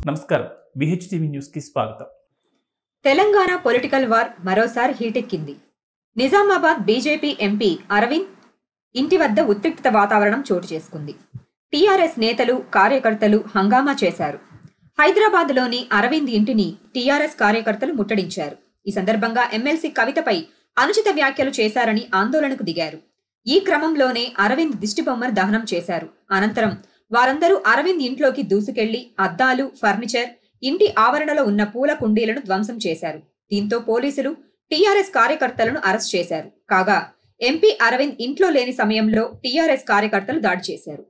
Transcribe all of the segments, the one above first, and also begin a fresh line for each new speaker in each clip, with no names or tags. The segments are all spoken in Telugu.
నమస్కారం విహెచ్టీవీ న్యూస్కి స్వాగతం
తెలంగాణ పొలిటికల్ వార్ మరోసారి హీటెక్కింది నిజామాబాద్ బీజేపీ ఎంపీ అరవింద్ ఇంటి వద్ద ఉద్రిక్తత వాతావరణం చోటు చేసుకుంది టీఆర్ఎస్ నేతలు కార్యకర్తలు హంగామా చేశారు హైదరాబాద్లోని అరవింద్ ఇంటిని టీఆర్ఎస్ కార్యకర్తలు ముట్టడించారు ఈ సందర్భంగా ఎమ్మెల్సీ కవితపై అనుచిత వ్యాఖ్యలు చేశారని ఆందోళనకు దిగారు ఈ క్రమంలోనే అరవింద్ దిష్టిబొమ్మను దహనం చేశారు అనంతరం వారందరూ అరవింద్ ఇంట్లోకి దూసుకెళ్లి అద్దాలు ఫర్నిచర్ ఇంటి ఆవరణలో ఉన్న పూల కుండీలను ధ్వంసం చేశారు దీంతో పోలీసులు టీఆర్ఎస్ కార్యకర్తలను అరెస్ట్ చేశారు కాగా ఎంపీ అరవింద్ ఇంట్లో లేని సమయంలో టీఆర్ఎస్ కార్యకర్తలు దాడి చేశారు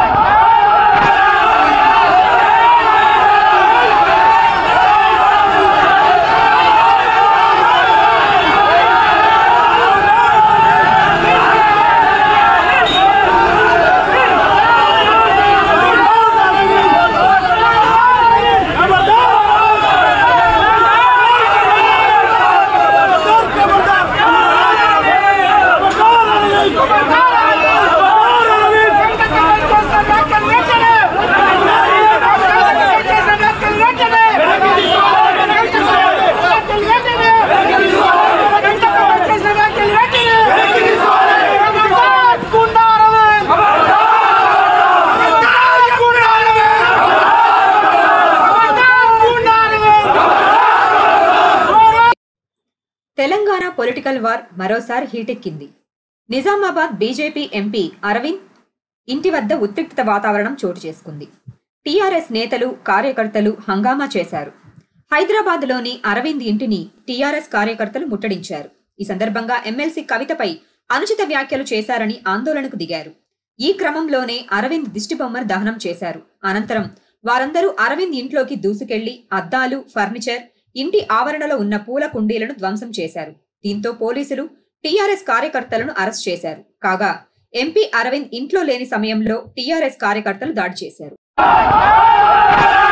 తెలంగాణ పొలిటికల్ వార్ మరోసారి హీటెక్కింది నిజామాబాద్ బీజేపీ ఎంపీ అరవింద్ ఇంటి వద్ద ఉద్రిక్తత వాతావరణం చోటు చేసుకుంది టీఆర్ఎస్ నేతలు కార్యకర్తలు హంగామా చేశారు హైదరాబాద్లోని అరవింద్ ఇంటిని టీఆర్ఎస్ కార్యకర్తలు ముట్టడించారు ఈ సందర్భంగా ఎమ్మెల్సీ కవితపై అనుచిత వ్యాఖ్యలు చేశారని ఆందోళనకు దిగారు ఈ క్రమంలోనే అరవింద్ దిష్టిబొమ్మను దహనం చేశారు అనంతరం వారందరూ అరవింద్ ఇంట్లోకి దూసుకెళ్లి అద్దాలు ఫర్నిచర్ ఇంటి ఆవరణలో ఉన్న పూల కుండీలను ధ్వంసం చేశారు దీంతో పోలీసులు టీఆర్ఎస్ కార్యకర్తలను అరెస్ట్ చేశారు కాగా ఎంపీ అరవింద్ ఇంట్లో లేని సమయంలో టీఆర్ఎస్ కార్యకర్తలు దాడి చేశారు